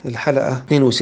الحلقة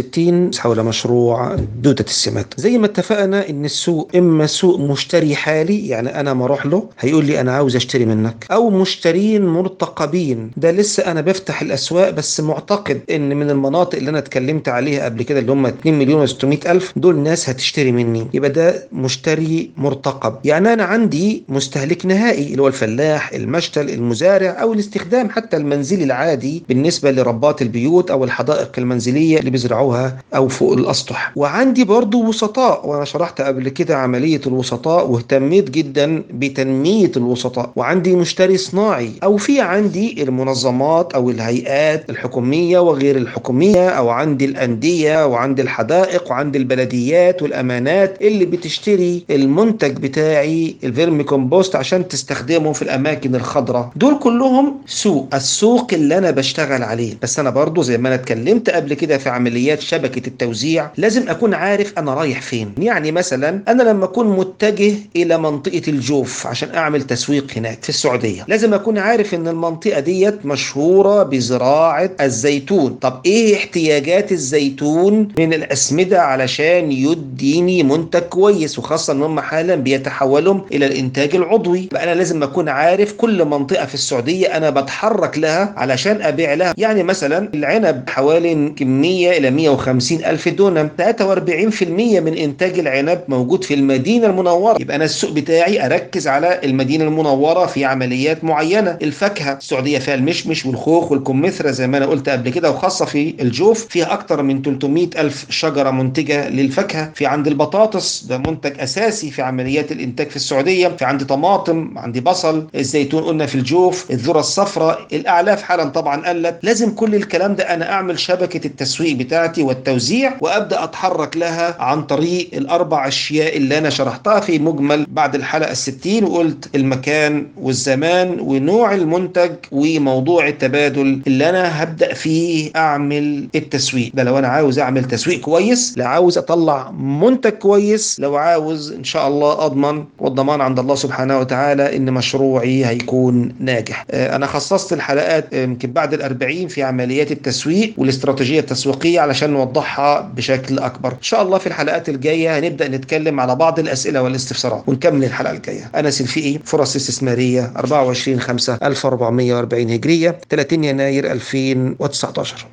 62 حول مشروع دودة السمات زي ما اتفقنا ان السوق اما سوق مشتري حالي يعني انا ما اروح له هيقول لي انا عاوز اشتري منك او مشترين مرتقبين ده لسه انا بفتح الاسواق بس معتقد ان من المناطق اللي انا اتكلمت عليها قبل كده اللي هم 2 مليون و600 الف دول ناس هتشتري مني يبقى ده مشتري مرتقب يعني انا عندي مستهلك نهائي اللي هو الفلاح المشتل المزارع او الاستخدام حتى المنزلي العادي بالنسبة لربات البيوت او الحدائق المنزلية اللي بيزرعوها او فوق الاسطح وعندي برضو وسطاء وانا شرحت قبل كده عملية الوسطاء واهتميت جدا بتنمية الوسطاء وعندي مشتري صناعي او في عندي المنظمات او الهيئات الحكومية وغير الحكومية او عندي الاندية وعندي الحدائق وعندي البلديات والامانات اللي بتشتري المنتج بتاعي الفيرمي كومبوست عشان تستخدمه في الاماكن الخضراء دول كلهم سوق السوق اللي انا بشتغل عليه بس انا برضو زي ما انا اتكلمت قبل كده في عمليات شبكة التوزيع لازم اكون عارف انا رايح فين يعني مثلا انا لما اكون متجه الى منطقة الجوف عشان اعمل تسويق هناك في السعودية لازم اكون عارف ان المنطقة ديت مشهورة بزراعة الزيتون طب ايه احتياجات الزيتون من الاسمدة علشان يديني منتج كويس وخاصة ان هم حالا بيتحولوا الى الانتاج العضوي بقى انا لازم اكون عارف كل منطقة في السعودية انا بتحرك لها علشان ابيع لها يعني مثلا العنب حوالي كمية الى 150 الف دونم 43% من انتاج العنب موجود في المدينة المنورة يبقى انا السوق بتاعي اركز على المدينة المنورة في عمليات معينة الفاكهة السعودية فيها المشمش والخوخ والكمثرى زي ما انا قلت قبل كده وخاصة في الجوف فيها اكتر من 300 الف شجرة منتجة للفاكهة في عند البطاطس ده منتج اساسي في عمليات الانتاج في السعودية في عندي طماطم عندي بصل الزيتون قلنا في الجوف الذرة الصفراء الاعلاف حالا طبعا قلت لازم كل الكلام ده انا اعمل شبكة التسويق بتاعتي والتوزيع وابدا اتحرك لها عن طريق الاربع اشياء اللي انا شرحتها في مجمل بعد الحلقة الستين وقلت المكان والزمان ونوع المنتج وموضوع التبادل اللي انا هبدا فيه اعمل التسويق ده لو انا عاوز اعمل تسويق كويس لو عاوز اطلع منتج كويس لو عاوز ان شاء الله اضمن والضمان عند الله سبحانه وتعالى ان مشروعي هيكون ناجح انا خصصت الحلقات يمكن بعد الأربعين في عمليات التسويق والاستراتيجية التسويقية علشان نوضحها بشكل أكبر إن شاء الله في الحلقات الجاية هنبدأ نتكلم على بعض الأسئلة والاستفسارات ونكمل الحلقة الجاية أنا سلفي فرص استثمارية 24 5 1440 هجرية 30 يناير 2019